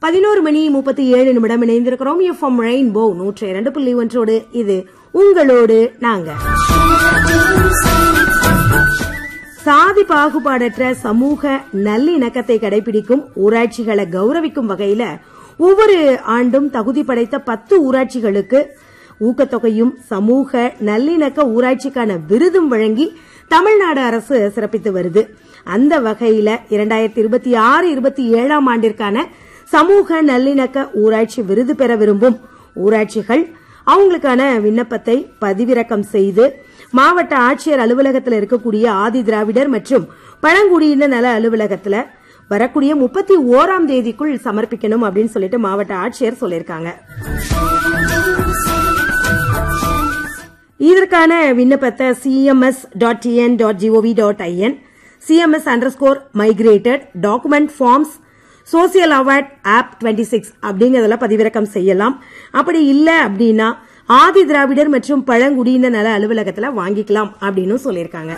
பதினோரு மணி முப்பத்தி ஏழு நிமிடம் இணைந்திருக்கிறோம் எஃப்எம் ரெயின்போ நூற்றி இரண்டு புள்ளி ஒன்றோடு இது உங்களோடு நாங்க சாதி பாகுபாடற்ற சமூக நல்லிணக்கத்தை கடைபிடிக்கும் ஊராட்சிகளை கௌரவிக்கும் வகையில ஒவ்வொரு ஆண்டும் தகுதி படைத்த பத்து ஊராட்சிகளுக்கு ஊக்கத்தொகையும் சமூக நல்லிணக்க ஊராட்சிக்கான விருதும் வழங்கி தமிழ்நாடு அரசு சிறப்பித்து வருது அந்த வகையில இரண்டாயிரத்தி இருபத்தி ஆறு இருபத்தி ஏழாம் ஆண்டிற்கான சமூக நல்லிணக்க ஊராட்சி விருது பெற விரும்பும் ஊராட்சிகள் அவங்களுக்கான விண்ணப்பத்தை பதிவிறக்கம் செய்து மாவட்ட ஆட்சியர் அலுவலகத்தில் இருக்கக்கூடிய ஆதி திராவிடர் மற்றும் பழங்குடியின நல அலுவலகத்துல வரக்கூடிய முப்பத்தி ஓராம் தேதிக்குள் சமர்ப்பிக்கணும் அப்படின்னு சொல்லிட்டு மாவட்ட ஆட்சியர் சொல்லியிருக்காங்க இதற்கான விண்ணப்பத்தை CMS dot TN dot GOV dot IN CMS underscore migrated document forms social award of twenty six அப்படிங்கறதுல பதிவிறக்கம் செய்யலாம் அப்படி இல்ல அப்படின்னா ஆதி திராவிடர் மற்றும் பழங்குடியின நல அலுவலகத்துல வாங்கிக்கலாம் அப்படின்னு சொல்லியிருக்காங்க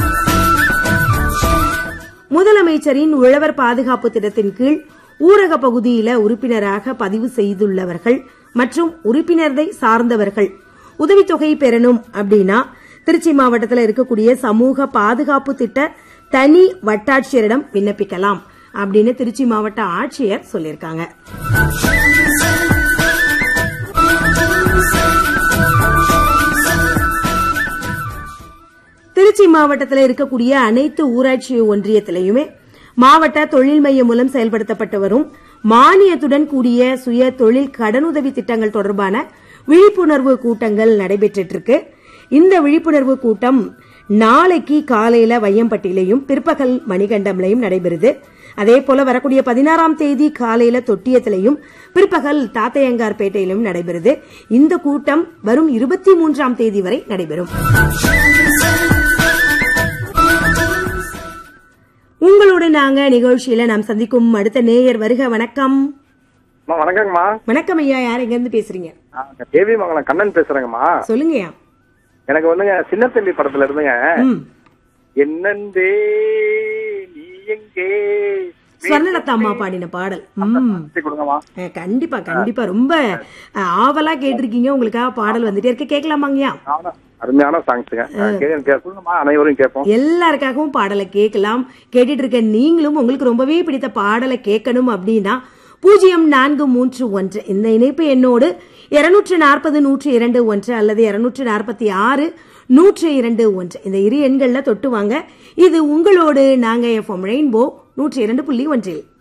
முதலமைச்சரின் உழவர் பாதுகாப்பு திட்டத்தின் கீழ் ஊரக பகுதியில உறுப்பினராக பதிவு செய்துள்ளவர்கள் மற்றும் உறுப்பினரை சார்ந்தவர்கள் உதவித்தொகை பெறணும் அப்படின்னா திருச்சி மாவட்டத்தில் இருக்கக்கூடிய சமூக பாதுகாப்பு திட்ட தனி வட்டாட்சியரிடம் விண்ணப்பிக்கலாம் அப்படின்னு திருச்சி மாவட்ட ஆட்சியர் சொல்லியிருக்காங்க திருச்சி மாவட்டத்தில் இருக்கக்கூடிய அனைத்து ஊராட்சி ஒன்றியத்திலையுமே மாவட்ட தொழில் மையம் மூலம் செயல்படுத்தப்பட்டு வரும் மானியத்துடன் கூடிய சுய தொழில் கடனுதவி திட்டங்கள் தொடர்பான விழிப்புணர்வு கூட்டங்கள் நடைபெற்றிட்டு இருக்கு இந்த விழிப்புணர்வு கூட்டம் நாளைக்கு காலையில வையம்பட்டியிலையும் பிற்பகல் மணிகண்டம்லையும் நடைபெறுது அதே போல வரக்கூடிய பதினாறாம் தேதி காலையில தொட்டியத்திலையும் பிற்பகல் தாத்தையங்கார்பேட்டையிலும் நடைபெறுது இந்த கூட்டம் வரும் இருபத்தி மூன்றாம் தேதி வரை நடைபெறும் உங்களோட நாங்க நிகழ்ச்சியில நாம் சந்திக்கும் அடுத்த நேயர் வருக வணக்கம் அம்மா வணக்கங்கம்மா வணக்கம் ஐயா யார் எங்க இருந்து பேசுறீங்க நான் தேவி மங்கலம் கண்ணன் பேசுறேங்கம்மா சொல்லுங்கய்யா எனக்கு வந்துங்க சின்னத்தம்பி படத்துல இருந்துங்க ம் என்னந்தே நீ எங்கே ஸ்வர்ணலதா அம்மா பாடின பாடல் ம் பேசி கொடுங்கம்மா அஹ், கண்டிப்பா கண்டிப்பா ரொம்ப அஹ், ஆவலா கேட்டிருக்கீங்க உங்களுக்காக பாடல் வந்துட்டே இருக்கு கேட்கலாமாங்கய்யா ஆனா, அருமையான சாங்ஸுங்க சொல்லுங்கம்மா அனைவரும் கேட்போம் எல்லாருக்காகவும் பாடலை கேட்கலாம் கேட்டுட்டு இருக்க நீங்களும் உங்களுக்கு ரொம்பவே பிடித்த பாடலை கேட்கணும் அப்படின்னா பூஜ்ஜியம் நான்கு மூன்று ஒன்று இந்த இணைப்பு என்னோடு இருநூற்று நாற்பது நூற்று இரண்டு ஒன்று அல்லது இருநூற்று நாற்பத்தி ஆறு நூற்று இரண்டு ஒன்று இந்த இரு எண்கள்ல தொட்டு வாங்க இது உங்களோடு நாங்க எஃப்எம் ரெயின்போ நூற்றி இரண்டு புள்ளி ஒன்றில்